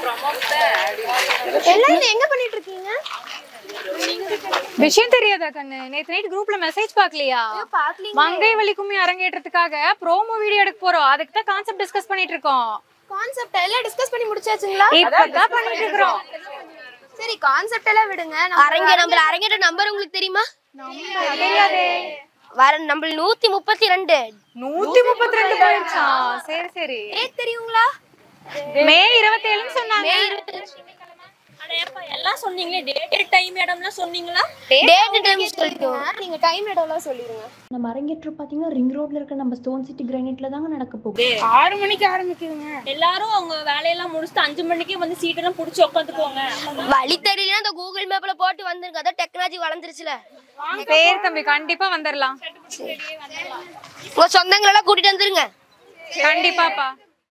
எல்லாரும் எங்க பண்ணிட்டு இருக்கீங்க விஷயம் தெரியாதா கண்ணு நேத்து நைட் குரூப்ல மெசேஜ் பார்க்கலையா பாக்கலீங்க மங்கை வலி கும்மி அரங்கேற்றத்துக்காக ப்ரோமோ வீடியோ எடுக்க போறோம் அதுக்கு தான் கான்செப்ட் டிஸ்கஸ் பண்ணிட்டு இருக்கோம் கான்செப்ட் எல்லாம் டிஸ்கஸ் பண்ணி முடிச்சாச்சுங்களா இப்பதான் பண்ணிட்டு இருக்கிறோம் சரி கான்செப்ட் எல்லாம் விடுங்க நம்ம அரங்க நம்மள அரங்கேற்ற நம்பர் உங்களுக்கு தெரியுமா தெரியாதே வர நம்ம நூத்தி முப்பத்தி ரெண்டு நூத்தி முப்பத்தி ரெண்டு போயிடுச்சா சரி சரி டேட் தெரியுங்களா மே இருபத்தி ஏழுன்னு சொன்னாங்க அடையப்பா எல்லாம் சொன்னீங்களே டேட் டைம் இடம்லாம் சொன்னீங்களா டேட் டைம் சொல்லிட்டோம் நீங்க டைம் இடம்லாம் சொல்லிருங்க நம்ம அரங்கேற்றம் பார்த்தீங்கன்னா ரிங் ரோட்ல இருக்க நம்ம ஸ்டோன் சிட்டி கிரானைட்ல தாங்க நடக்க போகுது ஆறு மணிக்கு ஆரம்பிக்குதுங்க எல்லாரும் அவங்க வேலையெல்லாம் முடிச்சுட்டு அஞ்சு மணிக்கே வந்து சீட்டெல்லாம் புடிச்சு உட்காந்துக்குவாங்க வழி தெரியலன்னா அந்த கூகுள் மேப்ல போட்டு வந்துருங்க அதான் டெக்னாலஜி வளர்ந்துருச்சுல பேர் தம்பி கண்டிப்பா வந்துடலாம் உங்க சொந்தங்களெல்லாம் கூட்டிட்டு வந்துருங்க கண்டிப்பாப்பா